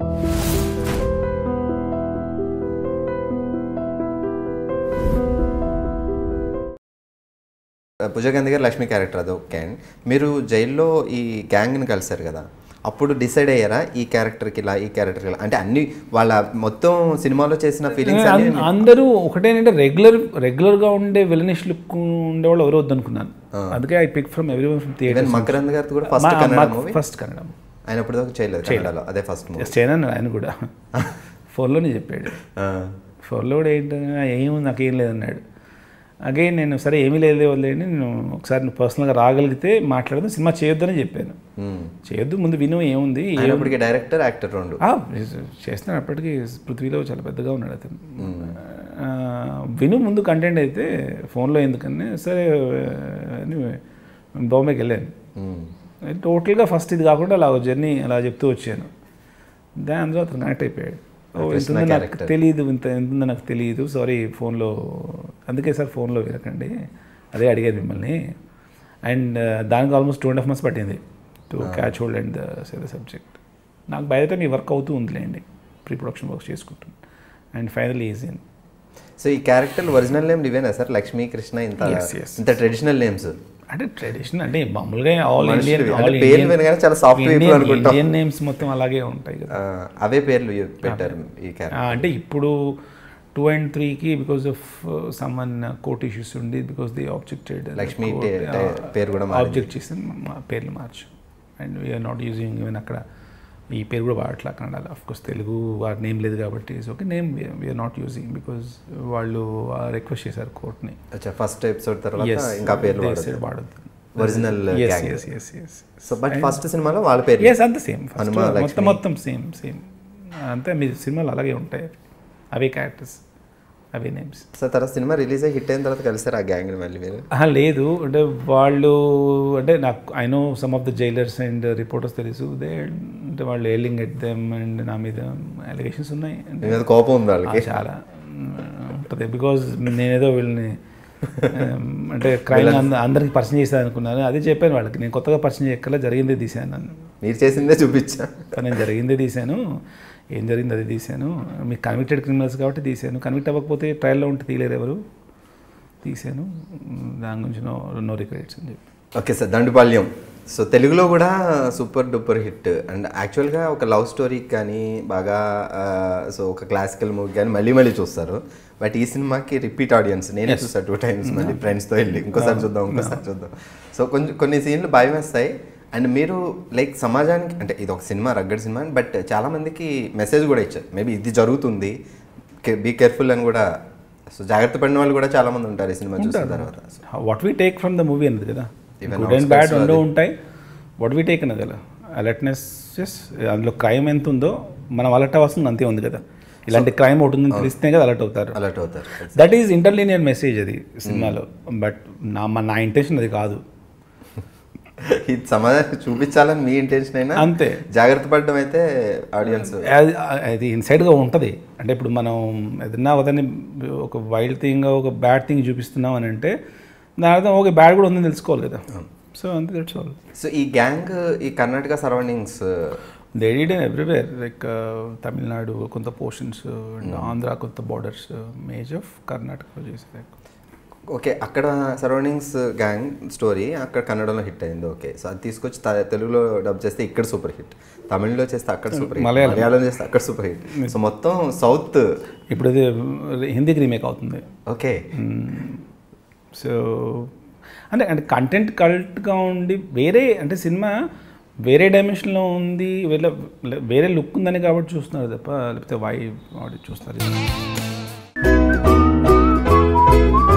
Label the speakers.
Speaker 1: భుజగంధి గారు లక్ష్మి క్యారెక్టర్ అది okay and మీరు జైల్లో ఈ గ్యాంగ్ని కలిశారు కదా అప్పుడు డిసైడ్ అయ్యారా ఈ క్యారెక్టర్కి ఇలా ఈ క్యారెక్టర్కి ఇలా అంటే అన్ని వాళ్ళ మొత్తం సినిమాలో చేసిన ఫీలింగ్స్ అన్ని
Speaker 2: అన్- అందరూ ఒకటేనంటే రెగ్యులర్ రెగ్యులర్గా ఉండే విలనిష్ లుక్ ఉండేవాళ్ళు ఎవరు వద్దనుకున్నాను అందుకే I pick from every one from theatre
Speaker 1: even Makarand గారితో కూడా first Kannada movie
Speaker 2: first Kannada
Speaker 1: ఆయన ఇప్పుడు దాకా చేయలేదు కన్నడలో అదే ఫస్ట్ మూవీ
Speaker 2: జస్ట్ చేయను ఆయన కూడా ఫోన్లోనే చెప్పాడు ఫోన్లో కూడా ఏంటంటే ఏముంది నాకేం లేదన్నాడు అగైన్ నేను సరే ఏమీ లేదు వదిలేండి నేను ఒకసారి నువ్వు పర్సనల్గా రాగలిగితే మాట్లాడదు సినిమా చేయొద్దని చెప్పాను చేయొద్దు ముందు విను ఏముంది
Speaker 1: ఆయన ఇప్పటికి డైరెక్టర్ యాక్టర్ రెండు
Speaker 2: ఆ, చేస్తున్నాడు అప్పటికి పృథ్వీలో చాలా పెద్దగా ఉన్నాడు అతను ఆ, విను ముందు కంటెంట్ అయితే ఫోన్లో ఎందుకని సరే అని బాంబేకి వెళ్ళాను
Speaker 1: మ్మ్.
Speaker 2: టోటల్గా ఫస్ట్ ఇది కాకుండా అలా జర్నీ అలా చెప్తూ వచ్చాను దాని అందులో అతను కనెక్ట్ అయిపోయాడు ఓ ఇంత ఉందో నాకు తెలియదు ఇంత ఎంత ఉందో నాకు తెలియదు సారీ ఫోన్లో అందుకే సార్ ఫోన్లో వినకండి అదే అడిగారు మిమ్మల్ని అండ్ దానికి almost two and half months పట్టింది to catch hold and say the subject నాకు బయట టైం ఈ వర్క్ అవుతూ ఉందిలేండి ప్రీ ప్రొడక్షన్ వర్క్ చేసుకుంటాను అండ్ ఫైనల్ ఈజీ
Speaker 1: సో ఈ క్యారెక్టర్ ఒరిజినల్ నేమ్ ఇవేనా సార్ లక్ష్మీ కృష్ణ ఇంత
Speaker 2: Yes, yes.
Speaker 1: ఇంత ట్రెడిషనల్ నేమ్స్
Speaker 2: అంటే ట్రెడిషనల్ అంటే మామూలుగా ఆల్
Speaker 1: మనుషులు
Speaker 2: ఇండియన్
Speaker 1: అంటే
Speaker 2: ఆల్
Speaker 1: పేర్లు వినగానే చాలా soft people అనుకుంటాం.
Speaker 2: ఇండియన్ నేమ్స్ మొత్తం అలాగే ఉంటాయి కదా
Speaker 1: అవే పేర్లు పెట్టారు ఈ క్యారెక్టర్
Speaker 2: ఆ, అంటే ఇప్పుడు టూ అండ్ త్రీకి because of summon court issues ఉంది బికాస్ ది ఆబ్జెక్టెడ్
Speaker 1: లక్ష్మి టే- టే- పేరు కూడా మారింది.
Speaker 2: ఆబ్జెక్ట్ చేసి మా పేర్లు మార్చు and we're not using even అక్కడ ఈ పేరు కూడా వాడట్లా కన్నడ ఆఫ్ కోర్స్ తెలుగు వారి నేమ్ లేదు కాబట్టి okay name we're not using because వాళ్ళు రిక్వెస్ట్ చేశారు కోర్ట్ని
Speaker 1: అచ్చా ఫస్ట్ ఎపిసోడ్ తర్వాత ఇంకా పేర్లు వాడదు
Speaker 2: వాడద్దు
Speaker 1: original gang
Speaker 2: yes yes yes
Speaker 1: so but first సినిమాలో వాళ్ళ పేరు
Speaker 2: ఎస్ అంత సేమ్
Speaker 1: హనుమ,
Speaker 2: మొత్తం
Speaker 1: లక్ష్మి.
Speaker 2: మొత్తం సేమ్ సేమ్ అంతే మీ సినిమాలు అలాగే ఉంటాయి అవే క్యారెక్టర్స్ అవే నేమ్స్
Speaker 1: సో తర్వాత సినిమా రిలీజ్ అయ్యి హిట్ అయిన తర్వాత కలిసారు ఆ గ్యాంగ్ మళ్ళీ మీరు
Speaker 2: లేదు అంటే వాళ్ళు అంటే నాకు I know some of the jailers and reporters తెలుసు దే అంటే వాళ్ళు ఎయిలింగ్ ఎట్ దెమ్ అండ్ నా మీద అలిగేషన్స్ ఉన్నాయి
Speaker 1: మీ
Speaker 2: అంటే
Speaker 1: మీద కోపం ఉంది వాళ్ళకి
Speaker 2: ఆ, చాలా ఉంటుంది బికాజ్ నేనేదో వీళ్ళని um, అంటే క్రైమ్ అందరికి పరిచయం చేశాను అనుకున్నాను అదే చెప్పాను వాళ్ళకి నేను కొత్తగా పరిచయం చేయక్కల జరిగిందే తీశాను నన్ను
Speaker 1: మీరు చేసిందే చూపించా
Speaker 2: కానీ నేను జరిగిందే తీశాను ఏం జరిగింది అది తీశాను మీకు కన్విక్టెడ్ క్రిమినల్స్ కాబట్టి తీశాను కన్విక్ట్ అవ్వకపోతే ట్రయల్లో ఉంటే తీయలేరు ఎవరు తీశాను దాని గురించి నో నో రిగ్రెట్స్ అని చెప్పి
Speaker 1: ఓకే సార్ దండుపాల్యం సో తెలుగులో కూడా సూపర్ డూపర్ హిట్ అండ్ యాక్చువల్గా ఒక లవ్ స్టోరీకి కానీ బాగా సో ఒక క్లాసికల్ మూవీ కానీ మళ్ళీ మళ్ళీ చూస్తారు బట్ ఈ సినిమాకి రిపీట్ ఆడియన్స్ నేనే చూసాను టూ టైమ్స్ మళ్ళీ ఫ్రెండ్స్తో వెళ్ళి ఇంకోసారి చూద్దాం ఇంకోసారి చూద్దాం సో కొంచెం కొన్ని సీన్లు భయం వేస్తాయి అండ్ మీరు లైక్ సమాజానికి అంటే ఇది ఒక సినిమా రగ్గడ్ సినిమా బట్ చాలా మందికి మెసేజ్ కూడా ఇచ్చారు మేబీ ఇది జరుగుతుంది బీ కేర్ఫుల్ అని కూడా సో జాగ్రత్త పడిన వాళ్ళు కూడా చాలా మంది ఉంటారు ఈ సినిమా చూసిన తర్వాత
Speaker 2: what we take from the movie అన్నది కదా
Speaker 1: Even
Speaker 2: good and
Speaker 1: outskirts
Speaker 2: bad
Speaker 1: లో
Speaker 2: ఉండో
Speaker 1: అది.
Speaker 2: ఉంటాయి వాట్ వీ టేక్ అన్నది కదా అలర్ట్నెస్ అందులో క్రైమ్ ఎంత ఉందో మనం అలర్ట్ అవ్వాల్సింది అంతే ఉంది కదా ఇలాంటి క్రైమ్ ఒకటి ఉందని తెలిస్తే కదా అలర్ట్ అవుతారు
Speaker 1: అలర్ట్ అవుతారు
Speaker 2: దట్ ఈజ్ ఇంటర్లీనియర్ మెసేజ్ అది సినిమాలో బట్ నా మా- నా ఇంటెన్షన్ అది కాదు
Speaker 1: ఇది సమాజానికి చూపించాలని మీ ఇంటెన్షన్ అయినా
Speaker 2: అంతే.
Speaker 1: జాగ్రత్త పడడం అయితే ఆడియన్స్
Speaker 2: అది అది ఇన్సైడ్గా ఉంటుంది అంటే ఇప్పుడు మనం ఏదన్నా ఒకదాన్ని ఒక వైల్డ్ థింగ్ ఒక బ్యాడ్ థింగ్ చూపిస్తున్నాం అని అంటే దాని అర్థం ఓకే బ్యాడ్ కూడా ఉందని తెలుసుకోవాలి కదా సో అంతే దట్స్ ఆల్
Speaker 1: సో ఈ గ్యాంగ్ ఈ Karnataka surroundings
Speaker 2: they did everywhere like Tamil Nadu కొంత పోర్షన్స్ అండ్ ఆంధ్ర కొంత బార్డర్స్ మేజ్ ఆఫ్ కర్ణాటకలో చేసేది
Speaker 1: ఓకే అక్కడ సరౌండింగ్స్ గ్యాంగ్ స్టోరీ అక్కడ కన్నడలో హిట్ అయింది ఓకే సో అది తీసుకొచ్చి త- తెలుగులో డబ్ చేస్తే ఇక్కడ సూపర్ హిట్ తమిళ్లో చేస్తే అక్కడ సూపర్ హిట్
Speaker 2: మలయాళం.
Speaker 1: మలయాళం చేస్తే అక్కడ సూపర్ హిట్ సో మొత్తం సౌత్
Speaker 2: ఇప్పుడు అది హిందీకి రీమేక్ అవుతుంది
Speaker 1: ఓకే
Speaker 2: సో అంటే అంటే కంటెంట్ కల్ట్గా ఉండి వేరే అంటే సినిమా వేరే డైమెన్షన్లో ఉంది వేరే వేరే లుక్ ఉందని కాబట్టి చూస్తున్నారు తప్ప లేకపోతే వై చూస్తున్నారు